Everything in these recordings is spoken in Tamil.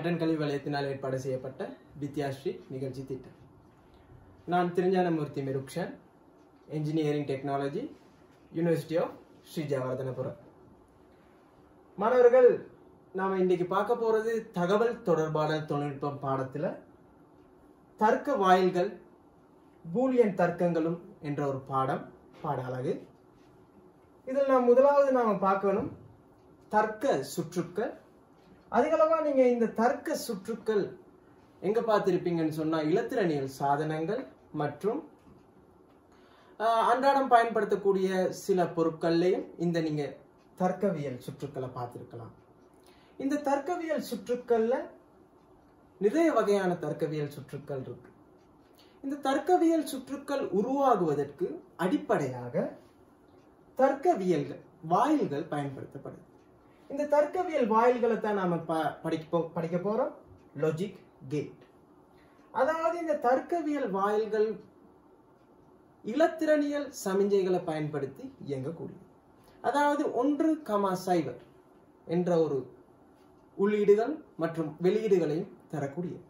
ஹட்டன் கல்வி வலயத்தினால் ஏற்பாடு செய்யப்பட்ட வித்யாஸ்ரீ நிகழ்ச்சி திட்டம் நான் திருஞானமூர்த்தி மெருக்ஷன் engineering technology university of Sri Jayawardenepura மாணவர்கள் நாம் இன்னைக்கு பார்க்க போறது தகவல் தொடர்பாடல் தொழில்நுட்பம் பாடத்துல தர்க்க வாயில்கள் பூலியன் தர்க்கங்களும் என்ற ஒரு பாடம் பாட அழகு இதில் நாம் முதலாவது நாம பார்க்கணும் தர்க்க சுற்றுக்கள் அதிகளவா நீங்க இந்த தர்க்க சுற்றுக்கள் எங்க பார்த்திருப்பீங்கன்னு சொன்னா இலத்திரனியல் சாதனங்கள் மற்றும் ஆஹ், அன்றாடம் பயன்படுத்தக்கூடிய சில பொருட்கள்லையும் இந்த நீங்க தர்க்கவியல் சுற்றுக்களை பார்த்திருக்கலாம் இந்த தர்க்கவியல் சுற்றுக்கள்ல நிறைய வகையான தர்க்கவியல் சுற்றுக்கள் இருக்கு இந்த தர்க்கவியல் சுற்றுக்கள் உருவாகுவதற்கு அடிப்படையாக தர்க்கவியல்கள் வாயில்கள் பயன்படுத்தப்படுது இந்த தர்க்கவியல் வாயில்களை தான் நாம ப- படிக்க போ- படிக்க போறோம் லாஜிக் கேட் அதாவது இந்த தர்க்கவியல் வாயில்கள் இலத்திரனியல் சமிஞ்சைகளை பயன்படுத்தி இயங்கக்கூடியது அதாவது ஒன்று கமா சைவர் என்ற ஒரு உள்ளீடுகள் மற்றும் வெளியீடுகளையும் தரக்கூடியது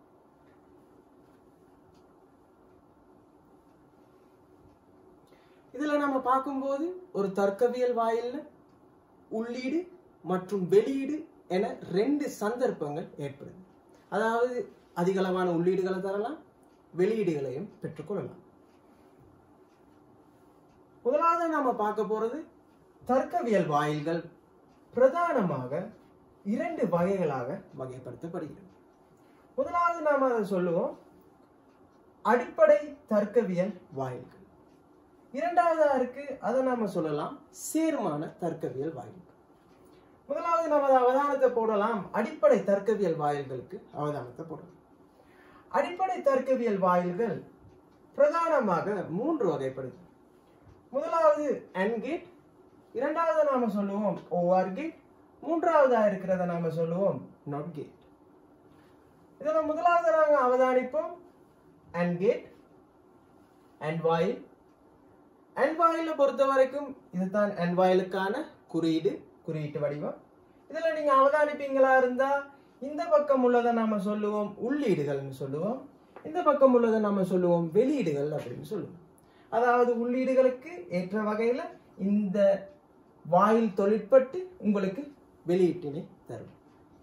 இதுல நம்ம பார்க்கும்போது ஒரு தர்க்கவியல் வாயில்ல உள்ளீடு மற்றும் வெளியீடு என ரெண்டு சந்தர்ப்பங்கள் ஏற்படுது அதாவது அதிகளவான உள்ளீடுகளை தரலாம் வெளியீடுகளையும் பெற்றுக்கொள்ளலாம் முதலாவது நாம பார்க்க போறது தர்க்கவியல் வாயில்கள் பிரதானமாக இரண்டு வகைகளாக வகைப்படுத்தப்படுகிறது முதலாவது நாம அதை சொல்லுவோம் அடிப்படை தர்க்கவியல் வாயில்கள் இரண்டாவதா இருக்கு அதை நாம சொல்லலாம் சேர்மான தர்க்கவியல் வாயில்கள் முதலாவது நமது அவதானத்தை போடலாம் அடிப்படை தர்க்கவியல் வாயில்களுக்கு அவதானத்தை போடலாம் அடிப்படை தர்க்கவியல் வாயில்கள் பிரதானமாக மூன்று வகைப்படுது முதலாவது AND கேட் இரண்டாவது நாம சொல்லுவோம் OR கேட் மூன்றாவதா இருக்கிறத நாம சொல்லுவோம் NOT கேட் இதுல முதலாவது நாங்க அவதானிப்போம் AND கேட் AND வாயில் AND வாயில பொறுத்த வரைக்கும் இதுதான் AND வாயிலுக்கான குறியீடு குறியீட்டு வடிவம் இதுல நீங்க அவதானிப்பீங்களா இருந்தா இந்த பக்கம் உள்ளதை நாம சொல்லுவோம் உள்ளீடுகள்னு சொல்லுவோம் இந்த பக்கம் உள்ளதை நாம சொல்லுவோம் வெளியீடுகள் அப்படின்னு சொல்லுவோம் அதாவது உள்ளீடுகளுக்கு ஏற்ற வகையில இந்த வாயில் தொழிற்பட்டு உங்களுக்கு வெளியீட்டினை தரும்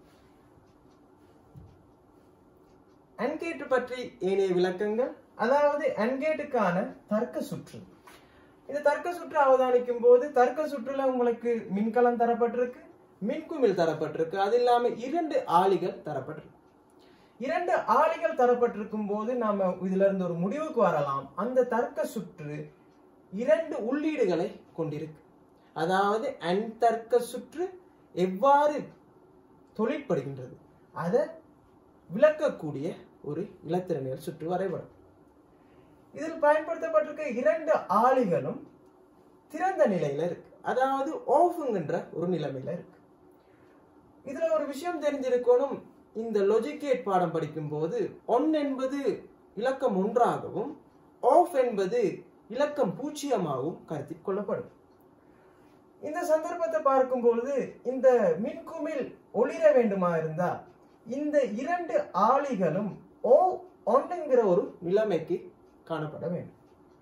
அன்கேட் பற்றி ஏனைய விளக்கங்கள் அதாவது அன்கேட்டுக்கான தர்க்க சுற்று இந்த தர்க்க சுற்று அவதானிக்கும் போது தர்க்க சுற்றுல உங்களுக்கு மின்கலம் தரப்பட்டிருக்கு மின்குமிழ் தரப்பட்டிருக்கு அது இல்லாம இரண்டு ஆளிகள் தரப்பட்டிருக்கு இரண்டு ஆளிகள் தரப்பட்டிருக்கும் போது நாம இதுல இருந்து ஒரு முடிவுக்கு வரலாம் அந்த தர்க்க சுற்று இரண்டு உள்ளீடுகளை கொண்டிருக்கு அதாவது அன்தர்க்க சுற்று எவ்வாறு தொழிற்படுகின்றது அதை விளக்கக்கூடிய ஒரு இலத்திரனியல் சுற்று வரைபடம் இதில் பயன்படுத்தப்பட்டிருக்க இரண்டு ஆளிகளும் திறந்த நிலையில இருக்கு அதாவது ஆஃப்ங்கிற ஒரு நிலைமையில இருக்கு இதுல ஒரு விஷயம் தெரிஞ்சிருக்கணும் இந்த லொஜிகேட் பாடம் படிக்கும் போது ஒன் என்பது இலக்கம் ஒன்றாகவும் ஆஃப் என்பது இலக்கம் பூஜ்ஜியமாகவும் கருத்தில் கொள்ளப்படும் இந்த சந்தர்ப்பத்தை பார்க்கும் பொழுது இந்த மின்குமிழ் ஒளிர வேண்டுமா இருந்தா இந்த இரண்டு ஆளிகளும் ஓ ஒன்றுங்கிற ஒரு நிலைமைக்கு காணப்பட வேண்டும்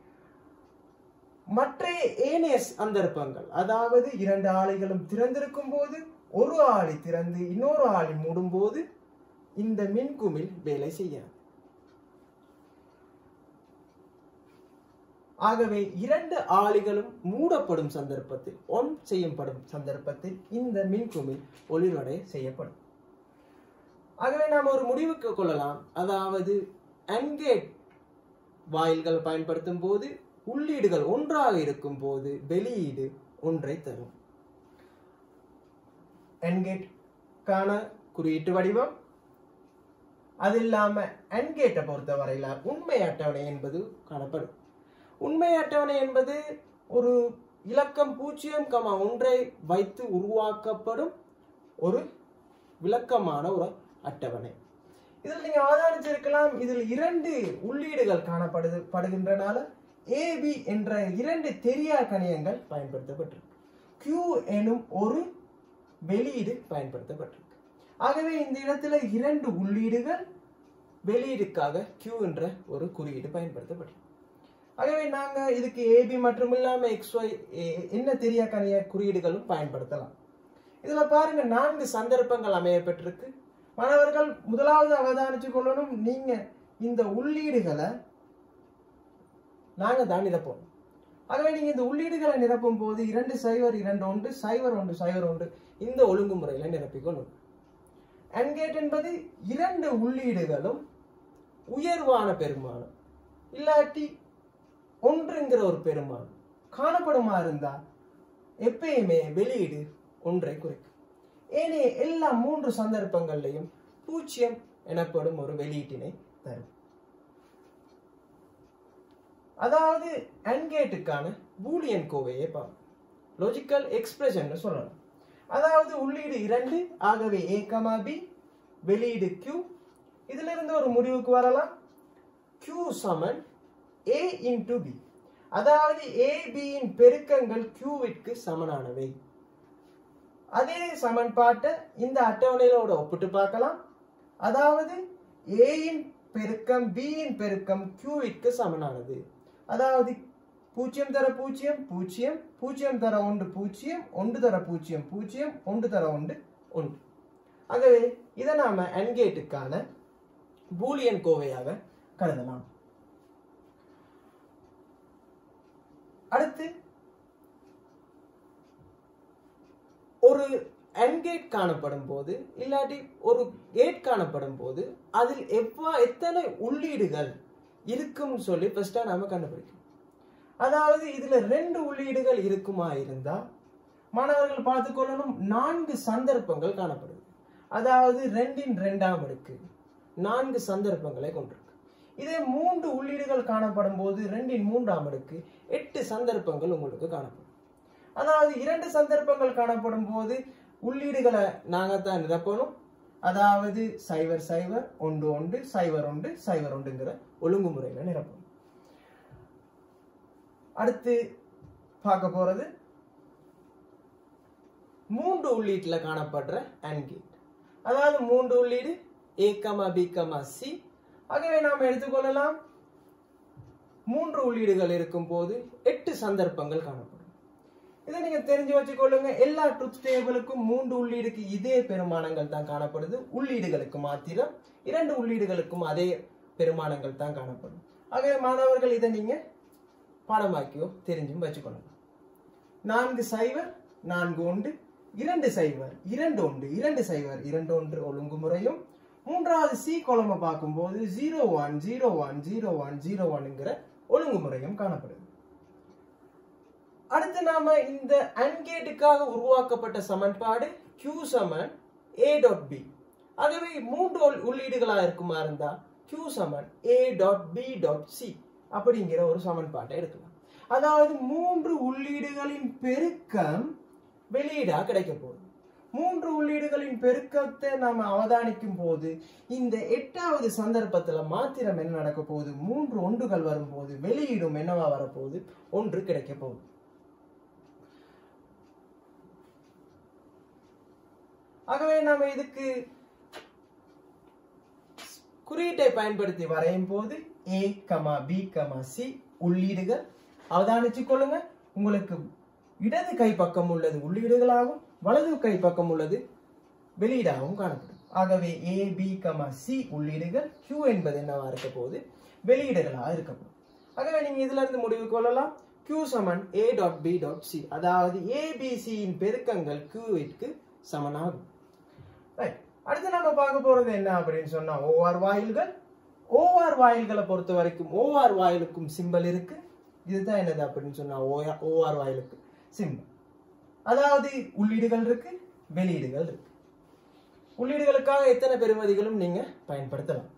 மற்ற ஏனைய சந்தர்ப்பங்கள் அதாவது இரண்டு ஆலைகளும் திறந்திருக்கும் போது ஒரு ஆளி திறந்து இன்னொரு ஆளி மூடும் போது இந்த மின்குமிழ் வேலை செய்யாது ஆகவே இரண்டு ஆளிகளும் மூடப்படும் சந்தர்ப்பத்தில் ஒன் செய்யப்படும் சந்தர்ப்பத்தில் இந்த மின்குமிழ் ஒளிர்வடை செய்யப்படும் ஆகவே நாம் ஒரு முடிவுக்கு கொள்ளலாம் அதாவது அன்கேட் வாயில்கள் பயன்படுத்தும் போது உள்ளீடுகள் ஒன்றாக இருக்கும் போது வெளியீடு ஒன்றை தரும் என்கேட்கான குறியீட்டு வடிவம் அது இல்லாம என்கேட்டை பொறுத்த வரையில உண்மை அட்டவணை என்பது காணப்படும் உண்மை அட்டவணை என்பது ஒரு இலக்கம் பூஜ்ஜியம் கமா ஒன்றை வைத்து உருவாக்கப்படும் ஒரு விளக்கமான ஒரு அட்டவணை இதில் நீங்க அவதானிச்சிருக்கலாம் இதில் இரண்டு உள்ளீடுகள் காணப்படுது படுகின்றனால ஏபி என்ற இரண்டு தெரியா கணியங்கள் பயன்படுத்தப்பட்டிருக்கு Q எனும் ஒரு வெளியீடு பயன்படுத்தப்பட்டிருக்கு ஆகவே இந்த இடத்துல இரண்டு உள்ளீடுகள் வெளியீடுக்காக Q என்ற ஒரு குறியீடு பயன்படுத்தப்படும் ஆகவே நாங்க இதுக்கு ஏபி மற்றும் இல்லாம எக்ஸ் ஒய் என்ன தெரிய கணிய குறியீடுகளும் பயன்படுத்தலாம் இதுல பாருங்க நான்கு சந்தர்ப்பங்கள் அமைய பெற்றிருக்கு மாணவர்கள் முதலாவது அவதானிச்சு கொள்ளணும் நீங்க இந்த உள்ளீடுகளை நாங்க தான் நிரப்போம் ஆகவே நீங்க இந்த உள்ளீடுகளை நிரப்பும் போது இரண்டு சைவர் இரண்டு ஒன்று சைவர் ஒன்று சைவர் ஒன்று இந்த ஒழுங்குமுறையில நிரப்பிக்கொள்ளும் அன்கேட் என்பது இரண்டு உள்ளீடுகளும் உயர்வான பெருமானம் இல்லாட்டி ஒன்றுங்கிற ஒரு பெருமானம் காணப்படுமா இருந்தா எப்பயுமே வெளியீடு ஒன்றை குறிக்கும் ஏனே எல்லா மூன்று சந்தர்ப்பங்கள்லையும் பூஜ்ஜியம் எனப்படும் ஒரு வெளியீட்டினை தரும் அதாவது அன்கேட்டுக்கான பூலியன் கோவையை பார்ப்போம் லாஜிக்கல் எக்ஸ்பிரஷன் சொல்லணும் அதாவது உள்ளீடு இரண்டு ஆகவே ஏ கமா பி வெளியீடு Q இதுல இருந்து ஒரு முடிவுக்கு வரலாம் Q சமன் A இன்டு பி அதாவது A B இன் பெருக்கங்கள் Qவிற்கு சமனானவை அதே சமன்பாட்டை இந்த அட்டவணையிலோட ஒப்பிட்டு பார்க்கலாம் அதாவது A இன் பெருக்கம் B இன் பெருக்கம் Qவிற்கு சமனானது அதாவது பூஜ்ஜியம் தர பூஜ்ஜியம் பூஜ்ஜியம் பூஜ்ஜியம் தர ஒன்று பூஜ்ஜியம் ஒன்று தர பூஜ்ஜியம் பூஜ்ஜியம் ஒன்று தர ஒன்று ஒன்று ஆகவே இதை நாம அன்கேட்டுக்கான பூலியன் கோவையாக கருதலாம் அடுத்து ஒரு அன்கேட் காணப்படும் போது இல்லாட்டி ஒரு கேட் காணப்படும் போது அதில் எவ்வா எத்தனை உள்ளீடுகள் இருக்கும்னு சொல்லி ஃபர்ஸ்டா நாம கண்டுபிடிக்கணும் அதாவது இதுல ரெண்டு உள்ளீடுகள் இருக்குமா இருந்தா மாணவர்கள் பார்த்துக்கொள்ளணும் நான்கு சந்தர்ப்பங்கள் காணப்படுது அதாவது ரெண்டின் ரெண்டாம் அடுக்கு நான்கு சந்தர்ப்பங்களை கொண்டிருக்கு இதே மூன்று உள்ளீடுகள் காணப்படும் போது ரெண்டின் மூன்றாம் அடுக்கு எட்டு சந்தர்ப்பங்கள் உங்களுக்கு காணப்படும் அதாவது இரண்டு சந்தர்ப்பங்கள் காணப்படும் போது உள்ளீடுகளை நாங்க தான் நிரப்பணும் அதாவது சைவர் சைவர் ஒன்று ஒன்று சைவர் ஒன்று சைவர் ஒன்றுங்கிற ஒழுங்குமுறையில நிரப்பணும் அடுத்து பார்க்க போறது மூன்று உள்ளீட்டுல காணப்படுற AND கேட் அதாவது மூன்று உள்ளீடு A comma B comma C ஆகவே நாம் எடுத்துக்கொள்ளலாம் மூன்று உள்ளீடுகள் இருக்கும் போது எட்டு சந்தர்ப்பங்கள் காணப்படும் இதை நீங்க தெரிஞ்சு வச்சுக்கொள்ளுங்க எல்லா ட்ரூத் டேபிளுக்கும் மூன்று உள்ளீடுக்கு இதே பெருமானங்கள் தான் காணப்படுது உள்ளீடுகளுக்கு மாத்திரம் இரண்டு உள்ளீடுகளுக்கும் அதே பெருமானங்கள் தான் காணப்படும் ஆகவே மாணவர்கள் இதை நீங்க பாடமாக்கியோ தெரிஞ்சும் வச்சுக்கொள்ளலாம் நான்கு சைவர் நான்கு ஒன்று இரண்டு சைவர் இரண்டு ஒன்று இரண்டு சைவர் இரண்டு ஒன்று ஒழுங்குமுறையும் மூன்றாவது சி கொலமை பார்க்கும்போது zero one zero one zero one zero ஒன்ங்கிற ஒழுங்குமுறையும் காணப்படுது அடுத்து நாம இந்த அன்கேட்டுக்காக உருவாக்கப்பட்ட சமன்பாடு Q சமன் A டாட் பி ஆகவே மூன்று உள்- உள்ளீடுகளா இருக்குமா இருந்தா Q சமன் A dot B dot C அப்படிங்கிற ஒரு சமன்பாட்டை எடுக்கலாம் அதாவது மூன்று உள்ளீடுகளின் பெருக்கம் வெளியீடா கிடைக்க போகுது மூன்று உள்ளீடுகளின் பெருக்கத்தை நாம அவதானிக்கும் போது இந்த எட்டாவது சந்தர்ப்பத்துல மாத்திரம் என்ன நடக்க போகுது மூன்று ஒன்றுகள் வரும்போது வெளியீடும் என்னவா வரப்போகுது ஒன்று கிடைக்க போகுது ஆகவே நாம இதுக்கு குறியீட்டை பயன்படுத்தி வரையும் போது A comma B comma C உள்ளீடுகள் அவதானிச்சு கொள்ளுங்க உங்களுக்கு இடது கை பக்கம் உள்ளது உள்ளீடுகளாகவும் வலது கை பக்கம் உள்ளது வெளியீடாகவும் காணப்படும் ஆகவே ஏ பி கமா சி உள்ளீடுகள் Q என்பது என்னவா இருக்க போகுது வெளியீடுகளாக இருக்கப்படும் ஆகவே நீங்க இதுல இருந்து முடிவு கொள்ளலாம் Q சமன் A dot B dot C அதாவது ஏபிசியின் பெருக்கங்கள் Qவிற்கு சமனாகும் ரைட் அடுத்து நம்ம பார்க்க போறது என்ன அப்படின்னு சொன்னா ஓஆர் வாயில்கள் ஓஆர் வாயில்களை பொறுத்த வரைக்கும் ஓஆர் வாயிலுக்கும் சிம்பல் இருக்கு இதுதான் என்னது அப்படின்னு சொன்னா ஓஆர் வாயிலுக்கு சிம்பல் அதாவது உள்ளீடுகள் இருக்கு வெளியீடுகள் இருக்கு உள்ளீடுகளுக்காக எத்தனை பெறுமதிகளும் நீங்க பயன்படுத்தலாம்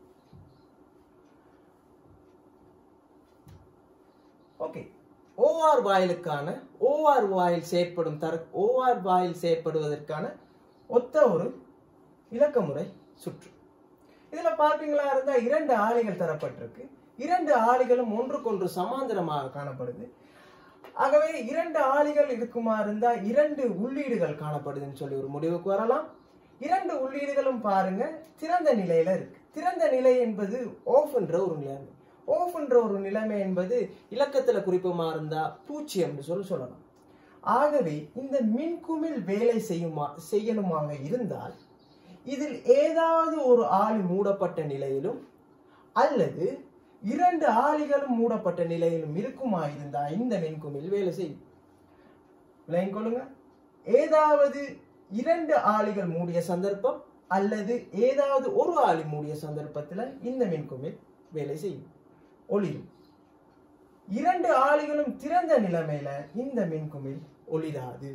ஓகே ஓஆர் வாயிலுக்கான ஓஆர் வாயில் செயற்படும் தர ஓஆர் வாயில் செயற்படுவதற்கான ஒத்த ஒரு இலக்கமுறை சுற்று இதுல பார்ப்பீங்களா இருந்தா இரண்டு ஆளிகள் தரப்பட்டிருக்கு இரண்டு ஆளிகளும் ஒன்றுக்கொன்று சமாந்தரமாக காணப்படுது ஆகவே இரண்டு ஆளிகள் இருக்குமா இருந்தா இரண்டு உள்ளீடுகள் காணப்படுதுன்னு சொல்லி ஒரு முடிவுக்கு வரலாம் இரண்டு உள்ளீடுகளும் பாருங்க திறந்த நிலையில இருக்கு திறந்த நிலை என்பது ஓஃப் என்ற ஒரு நிலைமை ஓஃப் என்ற ஒரு நிலைமை என்பது இலக்கத்துல குறிப்புமா இருந்தா பூஜ்ஜியம்னு சொல்லி சொல்லலாம் ஆகவே இந்த மின்குமிழ் வேலை செய்யுமா செய்யணுமாக இருந்தால் இதில் ஏதாவது ஒரு ஆளி மூடப்பட்ட நிலையிலும் அல்லது இரண்டு ஆளிகளும் மூடப்பட்ட நிலையிலும் இருக்குமா இருந்தா இந்த மின்குமிழ் வேலை செய்யும் விளங்கிக் கொள்ளுங்க ஏதாவது இரண்டு ஆளிகள் மூடிய சந்தர்ப்பம் அல்லது ஏதாவது ஒரு ஆளி மூடிய சந்தர்ப்பத்துல இந்த மின்குமிழ் வேலை செய்யும் ஒளிரும் இரண்டு ஆளிகளும் திறந்த நிலைமையில இந்த மின்குமிழ் ஒளிராது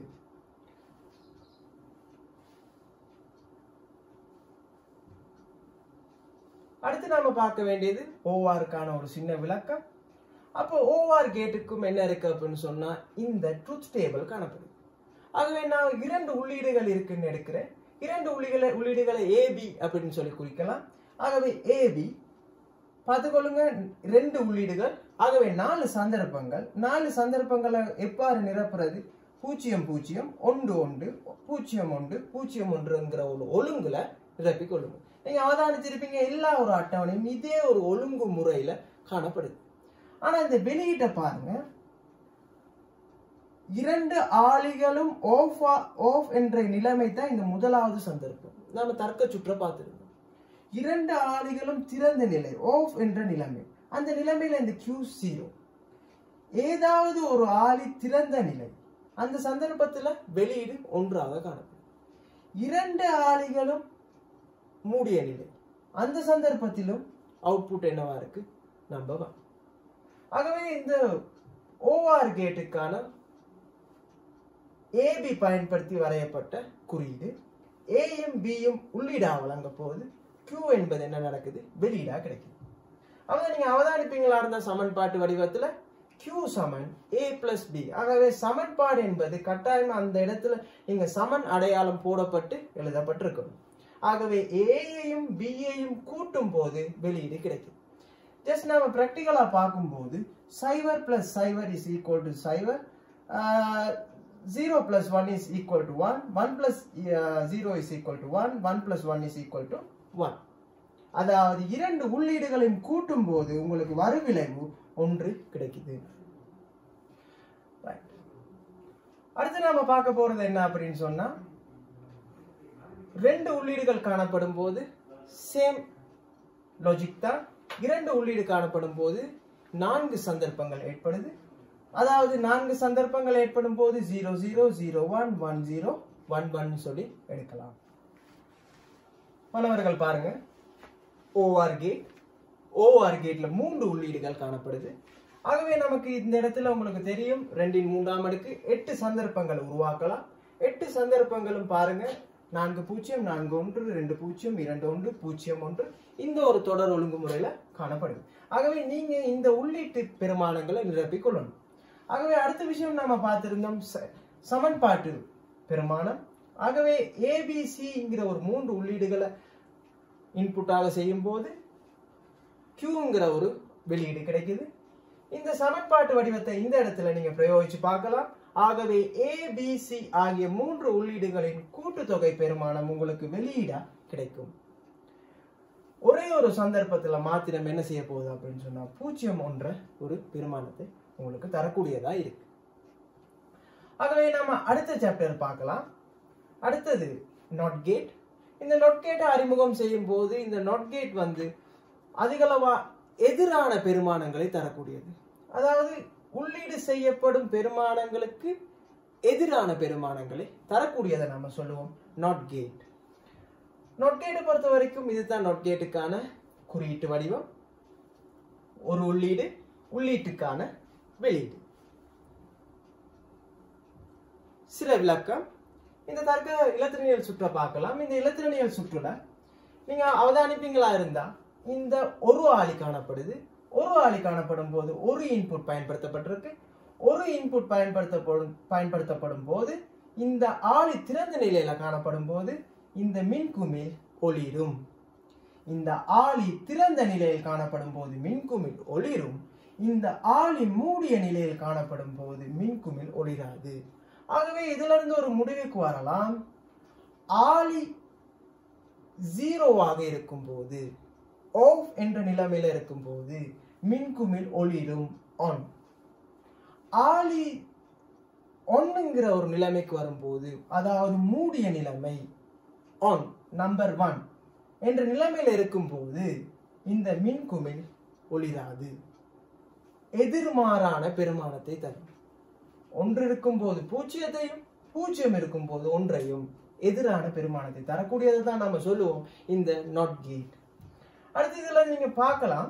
அடுத்து நாம பார்க்க வேண்டியது ஓஆருக்கான ஒரு சின்ன விளக்கம் அப்போ ஓஆர் கேட்டுக்கும் என்ன இருக்கு அப்படின்னு சொன்னா இந்த ட்ரூத் டேபிள் காணப்படுது ஆகவே நான் இரண்டு உள்ளீடுகள் இருக்குன்னு எடுக்கிறேன் இரண்டு உள்ளீடுகளை உள்ளீடுகளை ஏபி அப்படின்னு சொல்லி குறிக்கலாம் ஆகவே ஏபி பார்த்துக்கொள்ளுங்க ரெண்டு உள்ளீடுகள் ஆகவே நாலு சந்தர்ப்பங்கள் நாலு சந்தர்ப்பங்களை எவ்வாறு நிரப்புறது பூஜ்ஜியம் பூஜ்ஜியம் ஒன்று ஒன்று பூஜ்ஜியம் ஒன்று பூஜ்ஜியம் ஒன்றுங்கிற ஒரு ஒழுங்குல நிரப்பிக் கொள்ளுங்க நீங்க அவதானிச்சிருப்பீங்க எல்லா ஒரு அட்டவணையும் இதே ஒரு ஒழுங்கு முறையில காணப்படுது ஆனா இந்த வெளியீட்டை பாருங்க இரண்டு ஆளிகளும் ஆஃப் ஆஃப் என்ற நிலைமை தான் இந்த முதலாவது சந்தர்ப்பம் நாம தர்க்க சுற்ற பார்த்திருந்தோம் இரண்டு ஆளிகளும் திறந்த நிலை ஆஃப் என்ற நிலைமை அந்த நிலைமையில இந்த கியூ ஜீரோ ஏதாவது ஒரு ஆளி திறந்த நிலை அந்த சந்தர்ப்பத்துல வெளியீடு ஒன்றாக காணப்படும் இரண்டு ஆளிகளும் மூடிய நிலை அந்த சந்தர்ப்பத்திலும் அவுட்புட் என்னவா இருக்கு நம்பர் ஒன் ஆகவே இந்த ஓஆர் கேட்டுக்கான ஏபி பயன்படுத்தி வரையப்பட்ட குறியீடு ஏயும் பியும் உள்ளீடா வழங்க போது Q என்பது என்ன நடக்குது வெளியீடா கிடைக்குது அவங்க நீங்க அவதானிப்பீங்களா இருந்த சமன்பாட்டு வடிவத்துல Q சமன் A பிளஸ் பி ஆகவே சமன்பாடு என்பது கட்டாயம் அந்த இடத்துல நீங்க சமன் அடையாளம் போடப்பட்டு எழுதப்பட்டிருக்கணும் ஆகவே ஏயையும் பியையும் கூட்டும் போது வெளியீடு கிடைக்கும் ஜஸ்ட் நாம ப்ராக்டிக்கலா பார்க்கும்போது zero plus zero is equal to zero zero plus one is equal to one one plus zero is equal to one one plus one is equal to one அதாவது இரண்டு உள்ளீடுகளையும் கூட்டும் போது உங்களுக்கு வருவிளைவு ஒன்று கிடைக்குது Right. அடுத்து நாம பார்க்க போறது என்ன அப்படின்னு சொன்னா ரெண்டு உள்ளீடுகள் காணப்படும் போது சேம் லாஜிக் தான் இரண்டு உள்ளீடு காணப்படும் போது நான்கு சந்தர்ப்பங்கள் ஏற்படுது அதாவது நான்கு சந்தர்ப்பங்கள் ஏற்படும் போது zero zero zero one one zero one one சொல்லி எடுக்கலாம் மாணவர்கள் பாருங்க ஓஆர் கேட் ஓஆர் கேட்ல மூன்று உள்ளீடுகள் காணப்படுது ஆகவே நமக்கு இந்த இடத்துல உங்களுக்கு தெரியும் ரெண்டின் மூன்றாம் அடுக்கு எட்டு சந்தர்ப்பங்கள் உருவாக்கலாம் எட்டு சந்தர்ப்பங்களும் பாருங்க நான்கு பூஜ்ஜியம் நான்கு ஒன்று ரெண்டு பூஜ்ஜியம் இரண்டு ஒன்று பூஜ்ஜியம் ஒன்று இந்த ஒரு தொடர் ஒழுங்குமுறையில காணப்படுது ஆகவே நீங்க இந்த உள்ளீட்டு பெருமானங்களை நிரப்பிக் கொள்ளணும் ஆகவே அடுத்த விஷயம் நாம பார்த்திருந்தோம் ச- சமன்பாட்டு பெருமானம் ஆகவே ஏபிசிங்கிற ஒரு மூன்று உள்ளீடுகளை இன்புட்டாக செய்யும் போது கியூங்கிற ஒரு வெளியீடு கிடைக்குது இந்த சமன்பாட்டு வடிவத்தை இந்த இடத்துல நீங்க பிரயோகிச்சு பார்க்கலாம் ஆகவே ஏபிசி ஆகிய மூன்று உள்ளீடுகளின் கூட்டுத்தொகை பெருமானம் உங்களுக்கு வெளியீடா கிடைக்கும் ஒரே ஒரு சந்தர்ப்பத்துல மாத்திரம் என்ன செய்ய போகுது அப்படின்னு சொன்னா பூஜ்ஜியம் ஒன்ற ஒரு பெருமானத்தை உங்களுக்கு தரக்கூடியதா இருக்கு ஆகவே நாம அடுத்த சாப்டர் பார்க்கலாம் அடுத்தது நாட் கேட் இந்த நாட் கேட்டை அறிமுகம் செய்யும் போது இந்த நாட் கேட் வந்து அதிகளவா எதிரான பெருமானங்களை தரக்கூடியது அதாவது உள்ளீடு செய்யப்படும் பெருமானங்களுக்கு எதிரான பெருமானங்களை தரக்கூடியதை நம்ம சொல்லுவோம் நாட் கேட் நாட் கேட்டை பொறுத்த வரைக்கும் இதுதான் நாட் கேட்டுக்கான குறியீட்டு வடிவம் ஒரு உள்ளீடு உள்ளீட்டுக்கான வெளியீடு சில விளக்கம் இந்த தர்க்க இலத்திரனியல் சுற்றை பார்க்கலாம் இந்த இலத்திரனியல் சுற்றுல நீங்க அவதானிப்பீங்களா இருந்தா இந்த ஒரு ஆளி காணப்படுது ஒரு ஆளி காணப்படும் போது ஒரு இன்புட் பயன்படுத்தப்பட்டிருக்கு ஒரு இன்புட் பயன்படுத்தப்படும் பயன்படுத்தப்படும் போது இந்த ஆளி திறந்த நிலையில காணப்படும் போது இந்த மின்குமிழ் ஒளிரும் இந்த ஆளி திறந்த நிலையில் காணப்படும் போது மின்குமிழ் ஒளிரும் இந்த ஆளி மூடிய நிலையில் காணப்படும் போது மின்குமிழ் ஒளிராது ஆகவே இதுல இருந்து ஒரு முடிவுக்கு வரலாம் ஆளி ஜீரோவாக இருக்கும்போது ஆஃப் என்ற நிலைமையில இருக்கும்போது மின்குமிழ் ஒளிரும் ஆன் ஆளி ஒன்னுங்கிற ஒரு நிலைமைக்கு வரும்போது அதாவது மூடிய நிலைமை ஆன் நம்பர் ஒன் என்ற நிலைமையில இருக்கும்போது இந்த மின்குமிழ் ஒளிராது எதிர்மாறான பெருமானத்தை தரும் ஒன்று இருக்கும்போது பூஜ்ஜியத்தையும் பூஜ்ஜியம் இருக்கும்போது ஒன்றையும் எதிரான பெருமானத்தை தரக்கூடியது தான் நம்ம சொல்லுவோம் இந்த நாட் கேட் அடுத்து இதுல நீங்க பார்க்கலாம்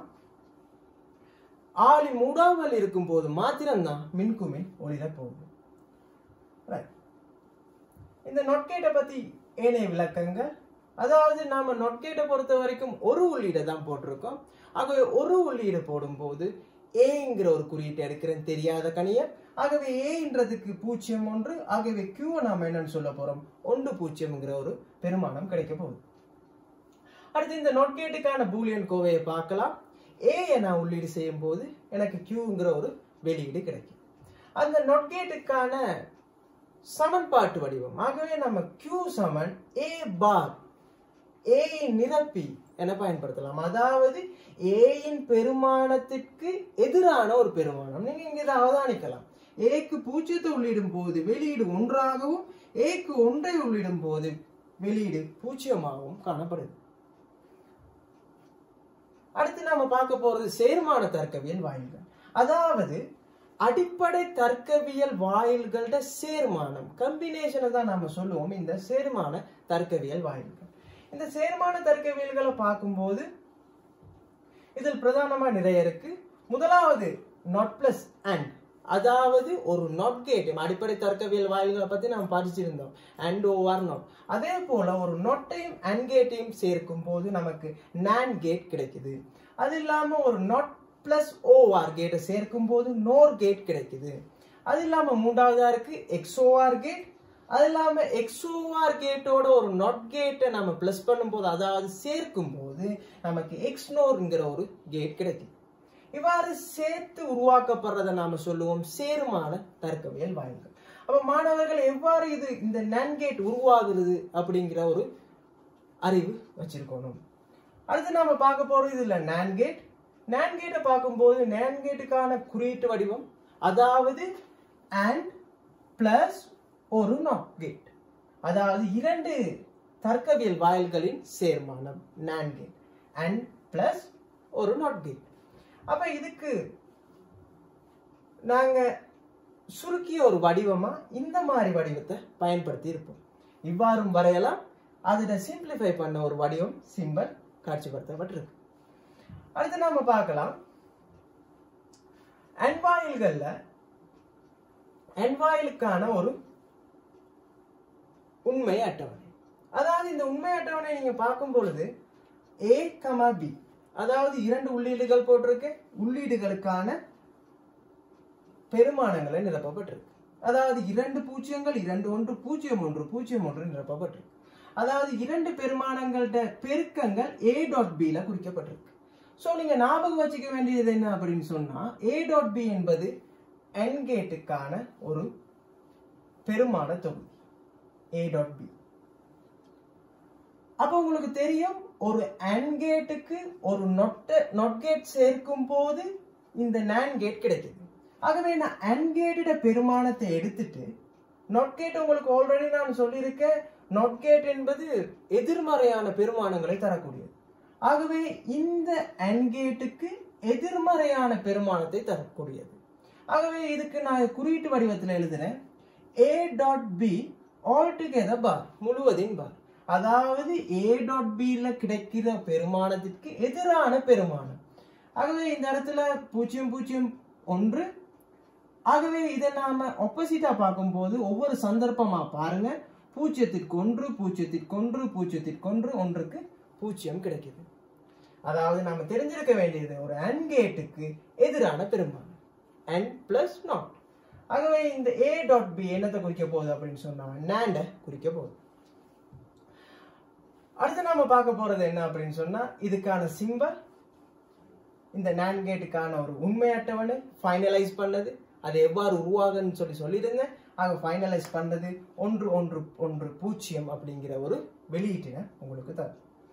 ஆளி மூடாமல் இருக்கும்போது மாத்திரம்தான் மின்குமிழ் ஒளிர போகுது Right. இந்த நொட்கேட்டை பத்தி ஏனைய விளக்கங்கள் அதாவது நாம நொட்கேட்டை பொறுத்த வரைக்கும் ஒரு உள்ளீடை தான் போட்டிருக்கோம் ஆகவே ஒரு உள்ளீடு போடும்போது ஏங்கிற ஒரு குறியீட்டை எடுக்கிறேன் தெரியாத கணியம் ஆகவே ஏன்றதுக்கு பூஜ்ஜியம் ஒன்று ஆகவே கியூவை நாம என்னன்னு சொல்ல போறோம் ஒன்று பூஜ்ஜியம்ங்கிற ஒரு பெருமானம் கிடைக்க போகுது அடுத்து இந்த நொட்கேட்டுக்கான பூலியன் கோவையை பார்க்கலாம் ஏ நான் உள்ளீடு செய்யும் போது எனக்கு கியூங்கிற ஒரு வெளியீடு கிடைக்கும் அந்த நொட்கேட்டுக்கான சமன்பாட்டு வடிவம் ஆகவே நம்ம கியூ சமன் ஏ பார் ஏ நிரப்பி என பயன்படுத்தலாம் அதாவது ஏயின் பெருமானத்திற்கு எதிரான ஒரு பெருமானம் நீங்க இங்க இதை அவதானிக்கலாம் ஏக்கு பூஜ்ஜியத்தை உள்ளிடும் போது வெளியீடு ஒன்றாகவும் ஏக்கு ஒன்றை உள்ளிடும் போது வெளியீடு பூஜ்ஜியமாகவும் காணப்படுது அடுத்து நாம பார்க்க போறது சேர்மான தர்க்கவியல் வாயில்கள் அதாவது அடிப்படை தர்க்கவியல் வாயில்களோட சேர்மானம் கம்பினேஷனை தான் நாம சொல்லுவோம் இந்த சேர்மான தர்க்கவியல் வாயில்கள் இந்த சேர்மான தர்க்கவியல்களை பார்க்கும்போது இதில் பிரதானமா நிறைய இருக்கு முதலாவது நாட் பிளஸ் அண்ட் அதாவது ஒரு நாட் கேட் அடிப்படை தர்க்கவியல் வாயில்களை பத்தி நாம் படிச்சிருந்தோம் அண்ட் ஓஆர் நாட் அதே போல ஒரு நொட்டையும் அண்ட் கேட்டையும் சேர்க்கும் போது நமக்கு நான் கேட் கிடைக்குது அது இல்லாம ஒரு நாட் பிளஸ் ஓஆர் கேட்டை சேர்க்கும் போது நோர் கேட் கிடைக்குது அது இல்லாம மூன்றாவதா இருக்கு எக்ஸ்ஓஆர் கேட் அது இல்லாம எக்ஸ்ஓஆர் கேட்டோட ஒரு நாட் கேட்டை நம்ம பிளஸ் பண்ணும்போது அதாவது சேர்க்கும் போது நமக்கு எக்ஸ்னோர்ங்கிற ஒரு கேட் கிடைக்குது இவ்வாறு சேர்த்து உருவாக்கப்படுறதை நாம சொல்லுவோம் சேர்மான தர்க்கவியல் வாயில்கள் அப்ப மாணவர்கள் எவ்வாறு இது இந்த நன் கேட் உருவாகுறது அப்படிங்கிற ஒரு அறிவு வச்சிருக்கணும் அடுத்து நாம பார்க்க போறது இதுல நான் கேட் நான் கேட்டை பார்க்கும்போது நான் கேட்டுக்கான குறியீட்டு வடிவம் அதாவது அண்ட் பிளஸ் ஒரு நாட் கேட் அதாவது இரண்டு தர்க்கவியல் வாயில்களின் சேர்மானம் நான் கேட் அண்ட் பிளஸ் ஒரு நாட் கேட் அப்ப இதுக்கு நாங்க சுருக்கிய ஒரு வடிவமா இந்த மாதிரி வடிவத்தை பயன்படுத்தி இருப்போம் இவ்வாறும் வரையலாம் அதில் சிம்பிளிஃபை பண்ண ஒரு வடிவம் சிம்பல் காட்சிப்படுத்தப்பட்டிருக்கு அடுத்து நாம பார்க்கலாம் அன்வாயில்கள்ல அன்வாயிலுக்கான ஒரு உண்மை அட்டவணை அதாவது இந்த உண்மை அட்டவணை நீங்க பார்க்கும் பொழுது ஏ கமா பி அதாவது இரண்டு உள்ளீடுகள் போட்டிருக்கு உள்ளீடுகளுக்கான பெருமானங்களை நிரப்பப்பட்டிருக்கு அதாவது இரண்டு பூஜ்ஜியங்கள் இரண்டு ஒன்று பூஜ்ஜியம் ஒன்று பூஜ்ஜியம் ஒன்று நிரப்பப்பட்டிருக்கு அதாவது இரண்டு பெருமானங்கள்ட பெருக்கங்கள் ஏ டாட் பில குறிக்கப்பட்டிருக்கு ஸோ நீங்க ஞாபகம் வச்சுக்க வேண்டியது என்ன அப்படின்னு சொன்னா ஏ டாட் பி என்பது என் கேட்டுக்கான ஒரு பெருமான தொகுதி ஏ டாட் பி அப்ப உங்களுக்கு தெரியும் ஒரு அன் கேட்டுக்கு ஒரு நொட்ட நொட் கேட் சேர்க்கும் போது இந்த நான் கேட் கிடைக்குது ஆகவே நான் அன் கேட்டோட பெருமானத்தை எடுத்துட்டு நொட் கேட் உங்களுக்கு ஆல்ரெடி நான் சொல்லியிருக்கேன் நொட் கேட் என்பது எதிர்மறையான பெருமானங்களை தரக்கூடியது ஆகவே இந்த அன் கேட்டுக்கு எதிர்மறையான பெருமானத்தை தரக்கூடியது ஆகவே இதுக்கு நான் குறியீட்டு வடிவத்தில் எழுதுறேன் A dot B all together bar முழுவதின் பார் அதாவது ஏ டாட் பில கிடைக்கிற பெருமானத்திற்கு எதிரான பெருமானம் ஆகவே இந்த இடத்துல பூஜ்ஜியம் பூஜ்ஜியம் ஒன்று ஆகவே இதை நாம ஆப்போசிட்டா பார்க்கும்போது ஒவ்வொரு சந்தர்ப்பமா பாருங்க பூஜ்ஜியத்திற்கு ஒன்று பூஜ்ஜியத்திற்கு ஒன்று பூஜ்ஜியத்திற்கு ஒன்று ஒன்றுக்கு பூஜ்ஜியம் கிடைக்குது அதாவது நாம தெரிஞ்சிருக்க வேண்டியது ஒரு அன் கேட்டுக்கு எதிரான பெருமானம் அன் பிளஸ் நாட் ஆகவே இந்த ஏ டாட் பி என்னத்தை குறிக்க போகுது அப்படின்னு சொன்னா நேண்ட குறிக்க போகுது அடுத்து நாம பார்க்க போறது என்ன அப்படின்னு சொன்னா இதுக்கான சிம்பல் இந்த நேன் கேட்டுக்கான ஒரு உண்மை அட்டவணை ஃபைனலைஸ் பண்ணது அது எவ்வாறு உருவாகுன்னு சொல்லி சொல்லிடுங்க ஆக ஃபைனலைஸ் பண்ணது ஒன்று ஒன்று ஒன்று பூஜ்ஜியம் அப்படிங்கிற ஒரு வெளியீட்டினை உங்களுக்கு தரும்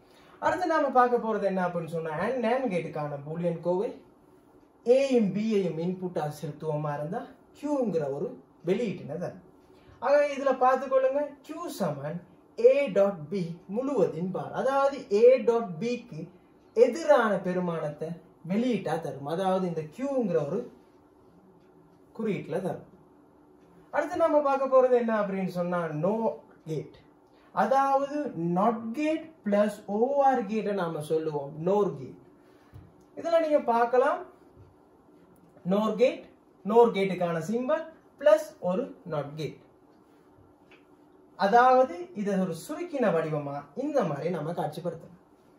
அடுத்து நாம பார்க்க போறது என்ன அப்படின்னு சொன்னா அண்ட் நேன் கேட்டுக்கான பூலியன் கோவை ஏயும் பியையும் இன்புட்டா செலுத்துவோமா இருந்தா கியூங்கிற ஒரு வெளியீட்டினை தரும் ஆக இதுல பார்த்துக்கொள்ளுங்க கியூ சமன் ஏ டாட் பி முழுவதின் பார் அதாவது ஏ டாட் பிக்கு எதிரான பெருமானத்தை வெளியீட்டா தரும் அதாவது இந்த கியூங்கிற ஒரு குறியீட்டுல தரும் அடுத்து நம்ம பார்க்க போறது என்ன அப்படின்னு சொன்னா நோ கேட் அதாவது நாட் கேட் பிளஸ் ஓஆர் கேட்டை நாம சொல்லுவோம் நோர் கேட் இதுல நீங்க பார்க்கலாம் நோர் கேட் நோர் கேட்டுக்கான சிம்பல் பிளஸ் ஒரு நாட் கேட் அதாவது இதை ஒரு சுருக்கின வடிவமா இந்த மாதிரி நம்ம காட்சிப்படுத்தலாம்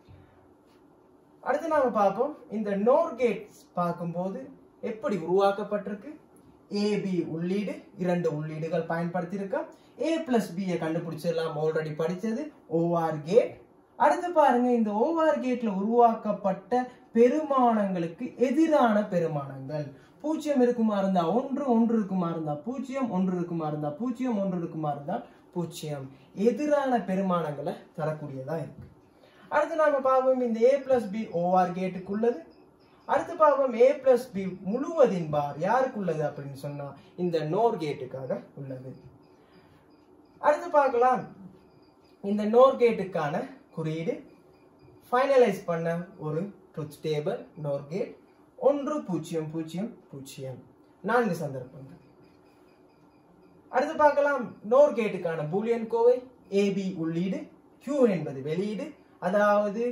அடுத்து நாம பார்ப்போம் இந்த நோர் கேட்ஸ் பார்க்கும்போது எப்படி உருவாக்கப்பட்டிருக்கு ஏபி உள்ளீடு இரண்டு உள்ளீடுகள் பயன்படுத்தியிருக்கோம் ஏ பிளஸ் பியை கண்டுபிடிச்சிடலாம் ஆல்ரெடி படிச்சது ஓஆர் கேட் அடுத்து பாருங்க இந்த ஓஆர் கேட்ல உருவாக்கப்பட்ட பெருமானங்களுக்கு எதிரான பெருமானங்கள் பூஜ்ஜியம் இருக்குமா இருந்தா ஒன்று ஒன்று இருக்குமா இருந்தா பூஜ்ஜியம் ஒன்று இருக்குமா இருந்தா பூஜ்ஜியம் ஒன்று இருக்குமா இருந்தா பூஜ்ஜியம் எதிரான பெருமானங்களை தரக்கூடியதா இருக்கு அடுத்து நாம பார்ப்போம் இந்த ஏ பிளஸ் பி ஓஆர் கேட்டுக்குள்ளது அடுத்து பார்ப்போம் ஏ பிளஸ் பி முழுவதின் பார் யாருக்குள்ளது அப்படின்னு சொன்னா இந்த நோர் கேட்டுக்காக உள்ளது அடுத்து பார்க்கலாம் இந்த நோர் கேட்டுக்கான குறியீடு ஃபைனலைஸ் பண்ண ஒரு ட்ரூத் டேபிள் நோர் கேட் ஒன்று பூஜ்ஜியம் பூஜ்ஜியம் பூஜ்ஜியம் நான்கு சந்தர்ப்பங்கள் அடுத்து பார்க்கலாம் நோர் கேட்டுக்கான பூலியன் கோவை ஏபி உள்ளீடு Q என்பது வெளியீடு அதாவது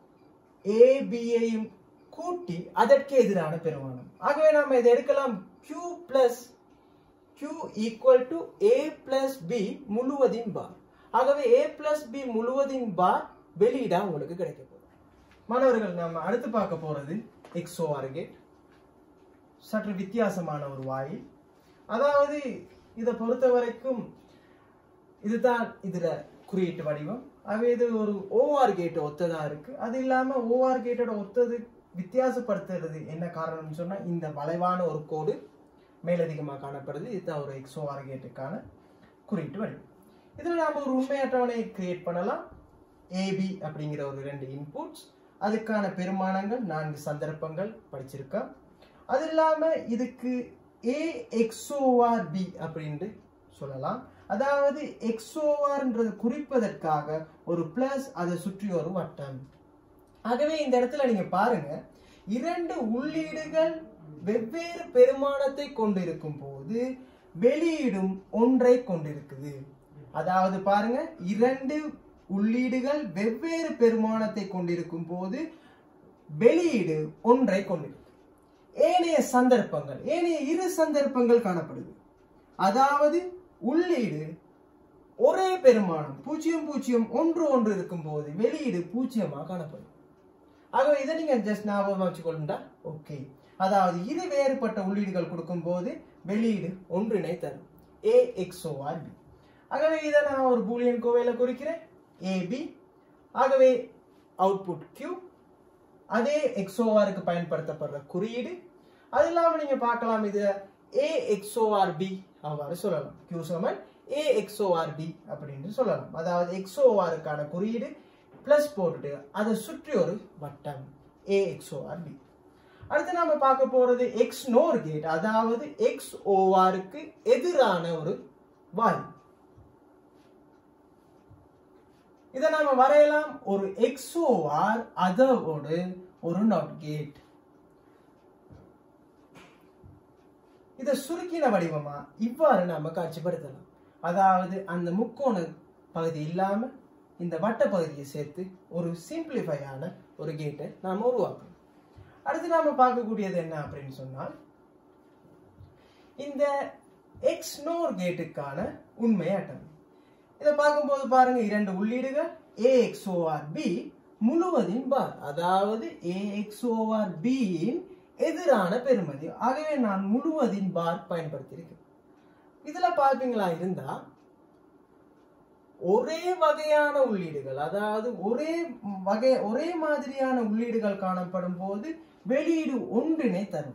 ஏபியையும் கூட்டி அதற்கு எதிரான பெருமானம் ஆகவே நாம் இதை எடுக்கலாம் Q plus Q equal to A plus B முழுவதின் பார் ஆகவே ஏ பிளஸ் பி முழுவதின் பார் வெளியீடா உங்களுக்கு கிடைக்க போகுது மாணவர்கள் நாம அடுத்து பார்க்க போறது எக்ஸோஆர் கேட் சற்று வித்தியாசமான ஒரு வாயில் அதாவது இதை பொறுத்த வரைக்கும் இதுதான் இதுல குறியீட்டு வடிவம் ஆகவே இது ஒரு ஓஆர் கேட் ஒத்ததா இருக்கு அது இல்லாம ஓஆர் கேட்டோட ஒத்தது வித்தியாசப்படுத்துறது என்ன காரணம்னு சொன்னா இந்த வளைவான ஒரு கோடு மேலதிகமாக காணப்படுது இதுதான் ஒரு எக்ஸோஆர் கேட்டுக்கான குறியீட்டு வடிவம் இதுல நாம ஒரு உண்மை அட்டவணையை கிரியேட் பண்ணலாம் ஏபி அப்படிங்கிற ஒரு ரெண்டு இன்புட்ஸ் அதுக்கான பெருமானங்கள் நான்கு சந்தர்ப்பங்கள் படிச்சிருக்கோம் அது இல்லாம இதுக்கு ஏ எக்ஸோஆர் பி அப்படின்ட்டு சொல்லலாம் அதாவது எக்ஸோஆர்ன்றது குறிப்பதற்காக ஒரு பிளஸ் அதை சுற்றி ஒரு வட்டம் ஆகவே இந்த இடத்துல நீங்க பாருங்க இரண்டு உள்ளீடுகள் வெவ்வேறு பெருமானத்தை கொண்டிருக்கும் போது வெளியீடும் ஒன்றை கொண்டிருக்குது அதாவது பாருங்க இரண்டு உள்ளீடுகள் வெவ்வேறு பெருமானத்தை கொண்டிருக்கும் போது வெளியீடு ஒன்றை கொண்டிருக்கு ஏனைய சந்தர்ப்பங்கள் ஏனைய இரு சந்தர்ப்பங்கள் காணப்படுது அதாவது உள்ளீடு ஒரே பெருமானம் பூஜ்ஜியம் பூஜ்ஜியம் ஒன்று ஒன்று இருக்கும் போது வெளியீடு பூஜ்ஜியமாக காணப்படும் ஆகவே இதை நீங்க ஜஸ்ட் ஞாபகம் வச்சுக்கொண்டா ஓகே அதாவது இரு வேறுபட்ட உள்ளீடுகள் கொடுக்கும் போது வெளியீடு ஒன்றினை தரும் ஏ எக்ஸோஆர் பி ஆகவே இதை நான் ஒரு பூலியன் கோவையில குறிக்கிறேன் ஏபி ஆகவே அவுட்புட் கியூ அதே எக்ஸோஆருக்கு பயன்படுத்தப்படுற குறியீடு அது இல்லாம நீங்க பார்க்கலாம் இது ஏ எக்ஸோஆர் பி அவ்வாறு சொல்லலாம் கியூ சமன் ஏ எக்ஸோஆர் பி அப்படின்னு சொல்லலாம் அதாவது எக்ஸோஆருக்கான குறியீடு பிளஸ் போட்டுட்டு அதை சுற்றி ஒரு வட்டம் ஏ எக்ஸோஆர் பி அடுத்து நாம பார்க்க போறது எக்ஸ் நோர் கேட் அதாவது எக்ஸ் ஓஆருக்கு எதிரான ஒரு வாயு இதை நாம வரையலாம் ஒரு எக்ஸோஆர் அதோடு ஒரு நாட் கேட் இதை சுருக்கின வடிவமா இவ்வாறு நாம காட்சிப்படுத்தலாம் அதாவது அந்த முக்கோண பகுதி இல்லாம இந்த வட்ட பகுதியை சேர்த்து ஒரு சிம்பிளிஃபையான ஒரு கேட்டை நாம உருவாக்கணும் அடுத்து நாம பார்க்கக்கூடியது என்ன அப்படின்னு சொன்னால் இந்த எக்ஸ் நோர் கேட்டுக்கான உண்மை அட்டவணை இதை பார்க்கும்போது பாருங்க இரண்டு உள்ளீடுகள் ஏ எக்ஸ்ஓஆர் பி முழுவதின் பார் அதாவது ஏ எக்ஸ்ஓஆர் பியின் எதிரான பெருமதி ஆகவே நான் முழுவதின் பார் பயன்படுத்தியிருக்கேன் இதுல பார்ப்பீங்களா இருந்தா ஒரே வகையான உள்ளீடுகள் அதாவது ஒரே வகை ஒரே மாதிரியான உள்ளீடுகள் காணப்படும் போது வெளியீடு ஒன்றினை தரும்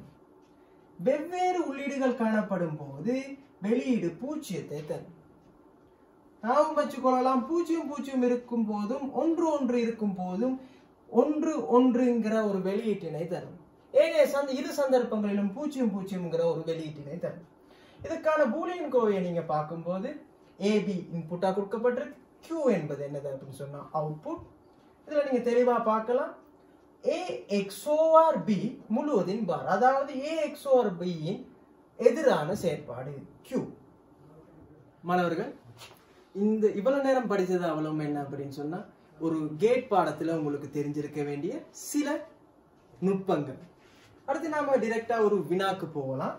வெவ்வேறு உள்ளீடுகள் காணப்படும் போது வெளியீடு பூஜ்ஜியத்தை தரும் ஞாபகம் வச்சுக்கொள்ளலாம் பூஜ்ஜியம் பூஜ்ஜியம் இருக்கும் போதும் ஒன்று ஒன்று இருக்கும் போதும் ஒன்று ஒன்றுங்கிற ஒரு வெளியீட்டினை தரும் ஏனைய சந்த இரு சந்தர்ப்பங்களிலும் பூஜ்ஜியம் பூஜ்ஜியம்ங்கிற ஒரு வெளியீட்டினை தரும் இதுக்கான பூலியன் கோவையை நீங்க பார்க்கும்போது ஏபி இன்புட்டா கொடுக்கப்பட்டிருக்கு Q என்பது என்னது அப்படின்னு சொன்னா அவுட்புட் இதுல நீங்க தெளிவா பார்க்கலாம் ஏ எக்ஸோஆர் பி முழுவதின் பார் அதாவது ஏ எக்ஸோஆர் பியின் எதிரான செயற்பாடு Q மாணவர்கள் இந்த இவ்வளவு நேரம் படிச்சது அவ்வளவு என்ன அப்படின்னு சொன்னா ஒரு கேட் பாடத்துல உங்களுக்கு தெரிஞ்சிருக்க வேண்டிய சில நுட்பங்கள் அடுத்து நாம டிரெக்டா ஒரு வினாக்கு போகலாம்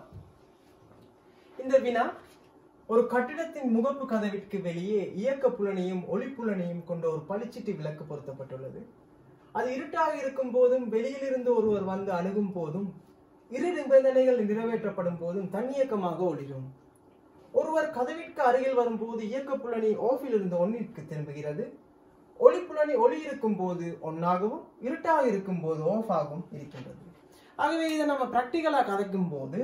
இந்த வினா ஒரு கட்டிடத்தின் முகப்பு கதவிற்கு வெளியே இயக்க புலனையும் ஒளிப்புலனையும் கொண்ட ஒரு பளிச்சிட்டு விளக்கு பொருத்தப்பட்டுள்ளது அது இருட்டாக இருக்கும் போதும் வெளியிலிருந்து ஒருவர் வந்து அணுகும் போதும் இரு நிபந்தனைகள் நிறைவேற்றப்படும் போதும் தன்னியக்கமாக ஒளிரும் ஒருவர் கதவிற்கு அருகில் வரும்போது இயக்க புலனி ஆஃபில் இருந்து ஒன்னிற்கு திரும்புகிறது ஒளிப்புலனி ஒளி இருக்கும் போது ஒன்னாகவும் இருட்டாக இருக்கும் போது ஆஃப் ஆகவும் இருக்கின்றது ஆகவே இதை நம்ம ப்ராக்டிக்கலா கதைக்கும் போது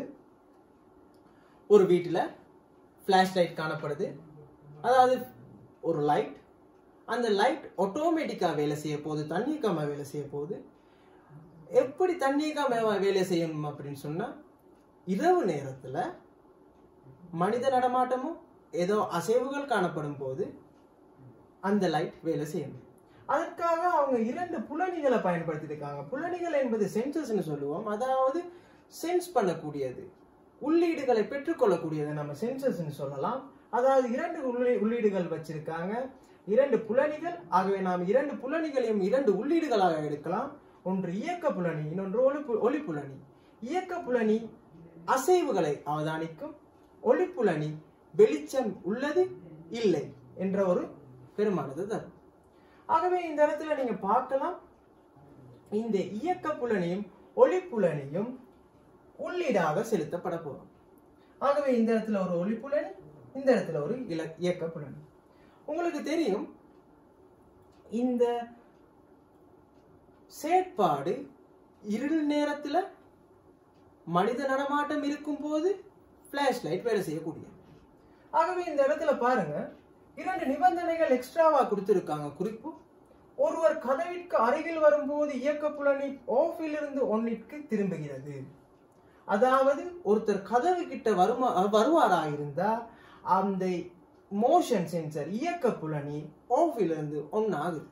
ஒரு வீட்டில் ஃப்ளாஷ் லைட் காணப்படுது அதாவது ஒரு லைட் அந்த லைட் ஆட்டோமேட்டிக்காக வேலை செய்ய போகுது தண்ணீக்கமாக வேலை செய்ய போகுது எப்படி தண்ணீக்கமாக வேலை செய்யணும் அப்படின்னு சொன்னா இரவு நேரத்தில் மனித நடமாட்டமும் ஏதோ அசைவுகள் காணப்படும் போது அந்த லைட் வேலை செய்யணும் அதற்காக அவங்க இரண்டு புலனிகளை பயன்படுத்தியிருக்காங்க புலனிகள் என்பது சென்சஸ்னு சொல்லுவோம் அதாவது சென்ஸ் பண்ணக்கூடியது உள்ளீடுகளை பெற்றுக்கொள்ளக்கூடியதை நம்ம சென்சஸ்னு சொல்லலாம் அதாவது இரண்டு உள்ளீ- உள்ளீடுகள் வச்சிருக்காங்க இரண்டு புலனிகள் ஆகவே நாம் இரண்டு புலனிகளையும் இரண்டு உள்ளீடுகளாக எடுக்கலாம் ஒன்று இயக்க புலனி இன்னொன்று ஒளி ஒளி புலனி இயக்க புலனி அசைவுகளை அவதானிக்கும் ஒளிப்புலனி வெளிச்சம் உள்ளது இல்லை என்ற ஒரு பெருமானது தரும் ஆகவே இந்த இடத்துல நீங்க பார்க்கலாம் இந்த இயக்க புலனியும் ஒளிப்புலனியும் உள்ளீடாக செலுத்தப்பட போகும் ஆகவே இந்த இடத்துல ஒரு ஒளிப்புலனி இந்த இடத்துல ஒரு இல இயக்க புலனி உங்களுக்கு தெரியும் இந்த செயற்பாடு இருள் நேரத்துல மனித நடமாட்டம் இருக்கும் போது ஃபிளாஷ் லைட் வேலை செய்யக்கூடியது ஆகவே இந்த இடத்துல பாருங்க இரண்டு நிபந்தனைகள் எக்ஸ்ட்ராவா கொடுத்திருக்காங்க குறிப்பு ஒருவர் கதவிற்கு அருகில் வரும்போது இயக்க புலனி ஆஃபில் இருந்து ஒன்னிற்கு திரும்புகிறது அதாவது ஒருத்தர் கதவு கிட்ட வருமா வருவாரா இருந்தா அந்த மோஷன் சென்சர் இயக்க புலனி ஆஃபில் இருந்து ஒன் ஆகுது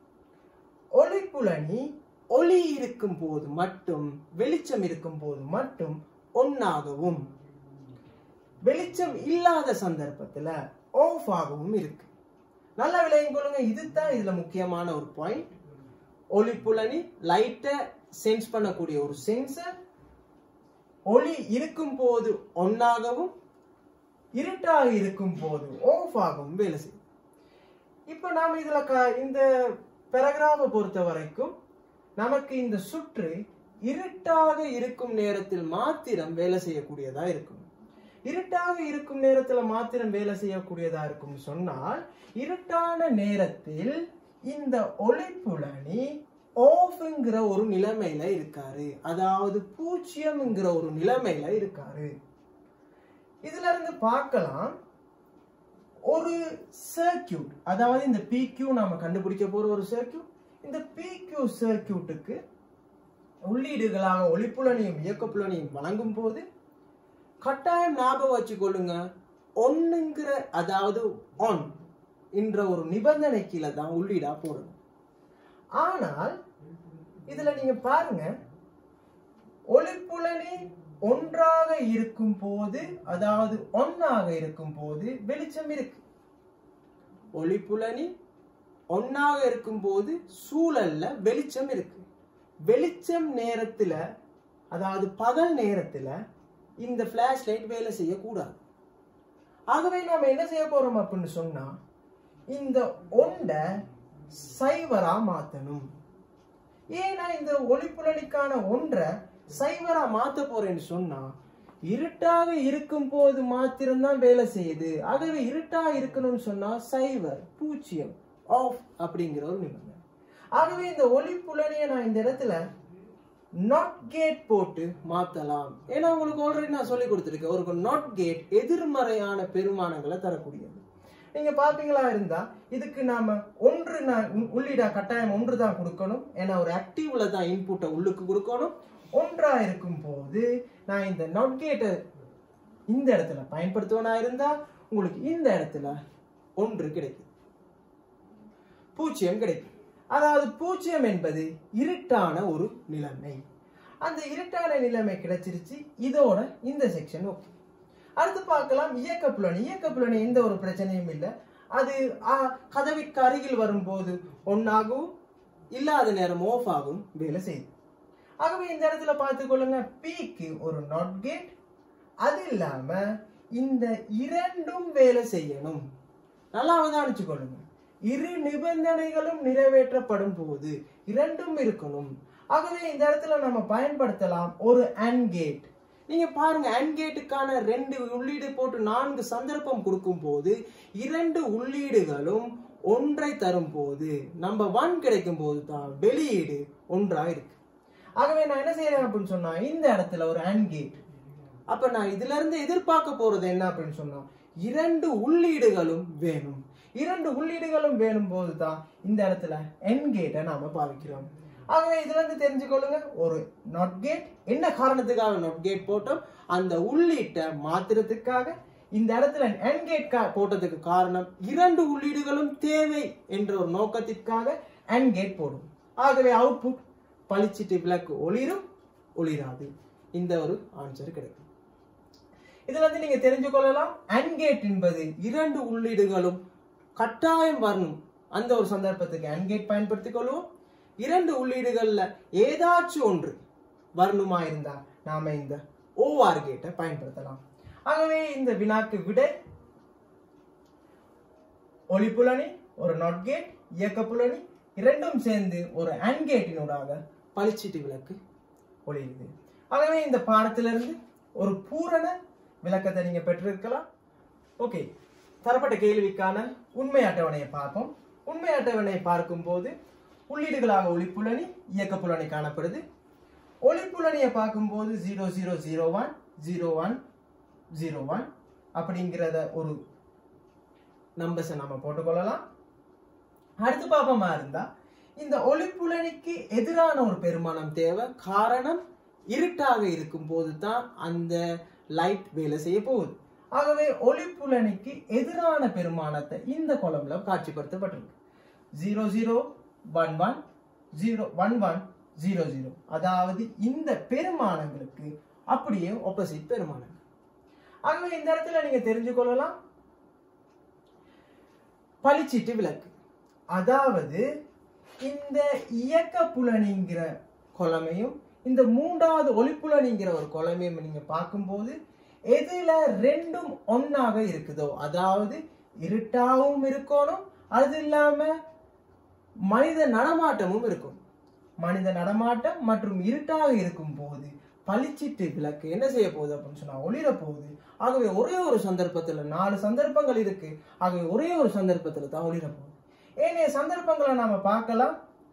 ஒளி புலனி ஒளி இருக்கும் போது மட்டும் வெளிச்சம் இருக்கும் போது மட்டும் ஒன்னாகவும் வெளிச்சம் இல்லாத சந்தர்ப்பத்துல ஆஃப் ஆகவும் இருக்கு நல்ல விலையும் கொள்ளுங்க இதுதான் இதுல முக்கியமான ஒரு பாயிண்ட் ஒளி புலனி லைட்டை சென்ஸ் பண்ணக்கூடிய ஒரு சென்சர் ஒளி இருக்கும் போது ஒன்னாகவும் இருட்டாக இருக்கும் போது ஆஃப் ஆகவும் வேலை செய்யும் இப்போ நாம இதுல க- இந்த பேராகிராஃபை பொறுத்த வரைக்கும் நமக்கு இந்த சுற்று இருட்டாக இருக்கும் நேரத்தில் மாத்திரம் வேலை செய்யக்கூடியதா இருக்கும் இருட்டாக இருக்கும் நேரத்துல மாத்திரம் வேலை செய்யக்கூடியதா இருக்கும் சொன்னால் இருட்டான நேரத்தில் இந்த ஒளிப்புலனி ஆஃப்ங்கிற ஒரு நிலைமையில இருக்காரு அதாவது பூஜ்ஜியம்ங்கிற ஒரு நிலைமையில இருக்காரு இதுல இருந்து பார்க்கலாம் ஒரு சர்க்கியூட் அதாவது இந்த PQ நாம கண்டுபிடிக்க போற ஒரு சர்க்கியூட் இந்த PQ சர்க்கியூட்டுக்கு உள்ளீடுகளாக ஒளிப்புலனையும் இயக்கப்புலனையும் வழங்கும் போது கட்டாயம் ஞாபகம் வச்சுக்கொள்ளுங்க ஒன்னுங்கிற அதாவது ஒன் என்ற ஒரு நிபந்தனை கீழே தான் உள்ளீடா போடணும் ஆனால் இதுல நீங்க பாருங்க ஒளிப்புலனி ஒன்றாக இருக்கும் போது அதாவது ஒன்னாக இருக்கும் போது வெளிச்சம் இருக்கு ஒளிப்புலனி ஒன்னாக இருக்கும் போது சூழல்ல வெளிச்சம் இருக்கு வெளிச்சம் நேரத்துல அதாவது பகல் நேரத்துல இந்த ஃபிளாஷ் லைட் வேலை செய்யக்கூடாது ஆகவே நாம என்ன செய்ய போறோம் அப்படின்னு சொன்னா இந்த ஒன்றை சைவரா மாத்தணும் ஏன்னா இந்த ஒளிப்புலனிக்கான ஒன்றை சைவரா மாத்த போறேன்னு சொன்னா இருட்டாக இருக்கும் போது மாத்திரம்தான் வேலை செய்யுது ஆகவே இருட்டா இருக்கணும்னு சொன்னா சைவர் பூஜ்ஜியம் ஆஃப் அப்படிங்கிற ஒரு நிபந்தனை ஆகவே இந்த ஒளிப்புலனியை நான் இந்த இடத்துல நாட் கேட் போட்டு மாத்தலாம் ஏன்னா உங்களுக்கு ஆல்ரெடி நான் சொல்லி கொடுத்துருக்கேன் ஒரு நாட் கேட் எதிர்மறையான பெருமானங்களை தரக்கூடியது நீங்க பாப்பீங்களா இருந்தா இதுக்கு நாம ஒன்று நான் உ- உள்ளீடா கட்டாயம் ஒன்று தான் கொடுக்கணும் ஏன்னா ஒரு ஆக்டிவ்ல தான் இன்புட்டை உள்ளுக்கு கொடுக்கணும் ஒன்றா இருக்கும் போது நான் இந்த நாட் கேட்டை இந்த இடத்துல பயன்படுத்துவனா இருந்தா உங்களுக்கு இந்த இடத்துல ஒன்று கிடைக்கும் பூஜ்ஜியம் கிடைக்கும் அதாவது பூஜ்ஜியம் என்பது இருட்டான ஒரு நிலைமை அந்த இருட்டான நிலைமை கிடைச்சிருச்சு இதோட இந்த செக்ஷன் ஓகே அடுத்து பார்க்கலாம் இயக்க புலனி இயக்க புலனி எந்த ஒரு பிரச்சனையும் இல்லை அது ஆ, கதவிற்கு அருகில் வரும்போது ஒன்னாகவும் இல்லாத நேரம் ஆஃப் ஆகும் வேலை செய்யுது ஆகவே இந்த இடத்துல பார்த்துக்கொள்ளுங்க பிக்கு ஒரு நாட் கேட் அது இல்லாம இந்த இரண்டும் வேலை செய்யணும் நல்லா அவதானிச்சு கொள்ளுங்க இரு நிபந்தனைகளும் நிறைவேற்றப்படும் போது இரண்டும் இருக்கணும் ஆகவே இந்த இடத்துல நம்ம பயன்படுத்தலாம் ஒரு அண்ட் கேட் நீங்க பாருங்க அண்ட் கேட்டுக்கான ரெண்டு உள்ளீடு போட்டு நான்கு சந்தர்ப்பம் கொடுக்கும் போது இரண்டு உள்ளீடுகளும் ஒன்றை தரும் போது நம்ம ஒன் கிடைக்கும் போது தான் வெளியீடு ஒன்றா இருக்கு ஆகவே நான் என்ன செய்யறேன் அப்படின்னு சொன்னா இந்த இடத்துல ஒரு அண்ட் கேட் அப்ப நான் இதுல இருந்து எதிர்பார்க்க போறது என்ன அப்படின்னு சொன்னா இரண்டு உள்ளீடுகளும் வேணும் இரண்டு உள்ளீடுகளும் வேணும் போது தான் இந்த இடத்துல என் கேட்டை நாம பாவிக்கிறோம் ஆகவே இதுல இருந்து தெரிஞ்சுக்கொள்ளுங்க ஒரு நாட் கேட் என்ன காரணத்துக்காக நாட் கேட் போட்டோம் அந்த உள்ளீட்டை மாத்துறதுக்காக இந்த இடத்துல என் கேட் போட்டதுக்கு காரணம் இரண்டு உள்ளீடுகளும் தேவை என்ற ஒரு நோக்கத்திற்காக என் கேட் போடும் ஆகவே அவுட்புட் பளிச்சிட்டு விளக்கு ஒளிரும் ஒளிராது இந்த ஒரு ஆன்சர் கிடைக்கும் இதுல இருந்து நீங்க தெரிஞ்சு கொள்ளலாம் அண்ட் கேட் என்பது இரண்டு உள்ளீடுகளும் கட்டாயம் வரணும் அந்த ஒரு சந்தர்ப்பத்துக்கு அண்ட் கேட் பயன்படுத்திக் கொள்வோம் இரண்டு உள்ளீடுகள்ல ஏதாச்சும் ஒன்று வரணுமா இருந்தா நாம இந்த ஓஆர் கேட்டை பயன்படுத்தலாம் ஆகவே இந்த வினாக்கு விடை ஒளிப்புலனி ஒரு நாட் கேட் இயக்க புலனி இரண்டும் சேர்ந்து ஒரு அண்ட் கேட்டினூடாக பளிச்சீட்டு விளக்கு ஒளியுது ஆகவே இந்த பாடத்திலிருந்து ஒரு பூரண விளக்கத்தை நீங்க பெற்றிருக்கலாம் ஓகே தரப்பட்ட கேள்விக்கான உண்மை அட்டவணையை பார்ப்போம் உண்மை அட்டவணையை பார்க்கும்போது உள்ளீடுகளாக ஒளிப்புலனி இயக்க புலனி காணப்படுது ஒளிப்புலனியை பார்க்கும்போது zero zero zero one zero one zero one அப்படிங்கிறத ஒரு நம்பர்ஸை நம்ம போட்டுக்கொள்ளலாம் அடுத்து பாப்பமா இருந்தா இந்த ஒளிப்புலனிக்கு எதிரான ஒரு பெருமானம் தேவை காரணம் இருட்டாக இருக்கும் போது தான் அந்த லைட் வேலை செய்ய போகுது ஆகவே ஒளிப்புலனிக்கு எதிரான பெருமானத்தை இந்த கொலம்ல காட்சிப்படுத்தப்பட்டிருக்கு zero zero one one zero one one zero zero அதாவது இந்த பெருமானங்களுக்கு அப்படியே ஆப்போசிட் பெருமானங்கள் ஆகவே இந்த இடத்துல நீங்க தெரிஞ்சு கொள்ளலாம் பளிச்சீட்டு விளக்கு அதாவது இந்த இயக்க புலனிங்கிற கொலமையும் இந்த மூன்றாவது ஒளிப்புலனிங்கிற ஒரு கொலமையும் நீங்க பார்க்கும்போது எதுல ரெண்டும் ஒன்னாக இருக்குதோ அதாவது இருட்டாகவும் இருக்கணும் அது இல்லாம மனித நடமாட்டமும் இருக்கும் மனித நடமாட்டம் மற்றும் இருட்டாக இருக்கும் போது பளிச்சிட்டு விளக்கு என்ன செய்ய போகுது அப்படின்னு சொன்னா ஒளிர போகுது ஆகவே ஒரே ஒரு சந்தர்ப்பத்துல நாலு சந்தர்ப்பங்கள் இருக்கு ஆகவே ஒரே ஒரு சந்தர்ப்பத்துல தான் ஒளிர போகுது ஏனைய சந்தர்ப்பங்களை நாம பார்க்கலாம்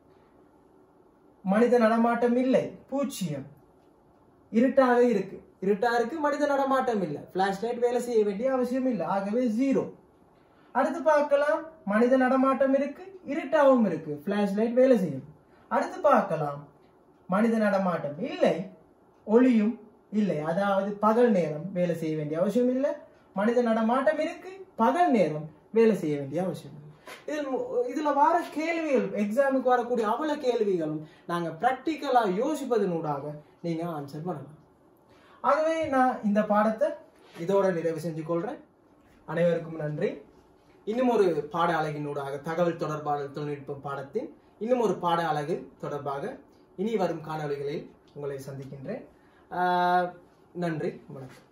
மனித நடமாட்டம் இல்லை பூச்சியம் இருட்டாக இருக்கு இருட்டா இருக்கு மனித நடமாட்டம் இல்லை பிளாஷ் லைட் வேலை செய்ய வேண்டிய அவசியம் இல்லை ஆகவே ஜீரோ அடுத்து பார்க்கலாம் மனித நடமாட்டம் இருக்கு இருட்டாவும் இருக்கு பிளாஷ் லைட் வேலை செய்யும் அடுத்து பார்க்கலாம் மனித நடமாட்டம் இல்லை ஒளியும் இல்லை அதாவது பகல் நேரம் வேலை செய்ய வேண்டிய அவசியம் இல்லை மனித நடமாட்டம் இருக்கு பகல் நேரம் வேலை செய்ய வேண்டிய அவசியம் இல்லை இதில் மு- இதுல வர கேள்விகள் எக்ஸாமுக்கு வரக்கூடிய அவல கேள்விகளும் நாங்க பிராக்டிக்கலா யோசிப்பதனூடாக நீங்க ஆன்சர் பண்ணலாம் ஆகவே நான் இந்த பாடத்தை இதோட நிறைவு செஞ்சு கொள்றேன் அனைவருக்கும் நன்றி இன்னும் ஒரு பாட அழகினூடாக தகவல் தொடர்பாடல் தொழில்நுட்ப பாடத்தின் இன்னும் ஒரு பாட அழகு தொடர்பாக இனி வரும் காணொளிகளில் உங்களை சந்திக்கின்றேன் ஆஹ் நன்றி வணக்கம்